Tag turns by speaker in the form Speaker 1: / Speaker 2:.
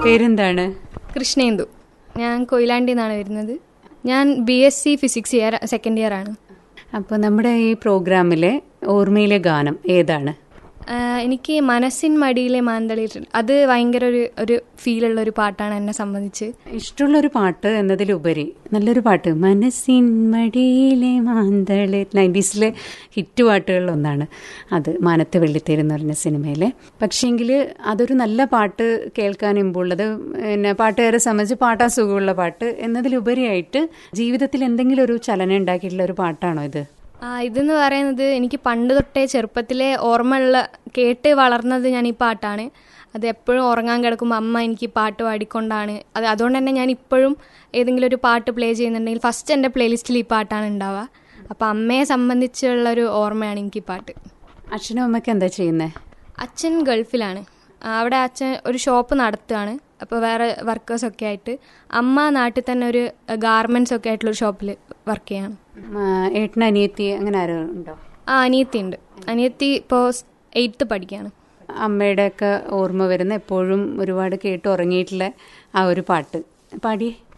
Speaker 1: പേരെന്താണ്
Speaker 2: കൃഷ്ണേന്ദു ഞാൻ കൊയിലാണ്ടിയിൽ നിന്നാണ് വരുന്നത് ഞാൻ B S C physics year second year ആണ്
Speaker 1: അപ്പോൾ നമ്മുടെ ഈ പ്രോഗ്രാമിലെ ഓർമ്മയിലെ ഗാനം ഏതാണ്
Speaker 2: ആഹ് എനിക്ക് മനസ്സിൻ മടിയിലെ മാന്തളിയിട്ടുണ്ട് അത് ഭയങ്കര ഒരു ഒരു ഫീലുള്ള ഒരു പാട്ടാണ് എന്നെ സംബന്ധിച്ച്
Speaker 1: ഇഷ്ടമുള്ളൊരു പാട്ട് എന്നതിലുപരി നല്ലൊരു പാട്ട് മനസ്സിൻ മടിയിലെ മാന്തള് നയൻറ്റീസിലെ ഹിറ്റ് പാട്ടുകളിൽ ഒന്നാണ് അത് മാനത്തെ വെള്ളിത്തേര് എന്ന് പറഞ്ഞ സിനിമയിലെ പക്ഷേങ്കിൽ അതൊരു നല്ല പാട്ട് കേൾക്കാൻ ഇമ്പുള്ളത് പിന്നെ പാട്ടുകാരെ സംബന്ധിച്ച് പാട്ടാ സുഖമുള്ള പാട്ട് എന്നതിലുപരിയായിട്ട് ജീവിതത്തിൽ എന്തെങ്കിലും ഒരു ചലനം ഉണ്ടാക്കിയിട്ടുള്ള ഒരു പാട്ടാണോ ഇത്
Speaker 2: ആ ഇതെന്ന് പറയുന്നത് എനിക്ക് പണ്ട് തൊട്ടേ ചെറുപ്പത്തിലെ ഓർമ്മയുള്ള കേട്ട് വളർന്നത് ഞാൻ ഈ പാട്ടാണ് അത് എപ്പോഴും ഉറങ്ങാൻ കിടക്കുമ്പോൾ അമ്മ എനിക്ക് ഈ പാട്ട് പാടിക്കൊണ്ടാണ് അത് അതുകൊണ്ട് തന്നെ ഞാൻ ഇപ്പോഴും ഏതെങ്കിലും ഒരു പാട്ട് പ്ലേ ചെയ്യുന്നുണ്ടെങ്കിൽ ഫസ്റ്റ് എൻ്റെ പ്ലേലിസ്റ്റിൽ ഈ പാട്ടാണ് ഉണ്ടാവുക അപ്പോൾ അമ്മയെ സംബന്ധിച്ചുള്ള ഒരു ഓർമ്മയാണ് എനിക്ക് ഈ പാട്ട്
Speaker 1: അച്ഛനും അമ്മയ്ക്ക് എന്താ ചെയ്യുന്നത്
Speaker 2: അച്ഛൻ ഗൾഫിലാണ് ആ, അവിടെ അച്ഛൻ ഒരു ഷോപ്പ് നടത്തുകയാണ് അപ്പോൾ വേറെ വർക്കേഴ്സൊക്കെ ആയിട്ട് അമ്മ നാട്ടിൽ തന്നെ ഒരു ഗാർമെൻറ്റ്സ് ഒക്കെ ആയിട്ടുള്ള ഒരു ഷോപ്പിൽ വർക്ക് ചെയ്യാണ്
Speaker 1: ഏട്ടൻ അനിയത്തി അങ്ങനെ ആരോ ഉണ്ടോ
Speaker 2: ആ അനിയത്തി ഉണ്ട് അനിയത്തി ഇപ്പോൾ എയ്ത്ത് പഠിക്കുകയാണ്
Speaker 1: അമ്മയുടെയൊക്കെ ഓർമ്മ വരുന്ന എപ്പോഴും ഒരുപാട് കേട്ട് ഉറങ്ങിയിട്ടുള്ള ആ ഒരു പാട്ട് പാടിയേ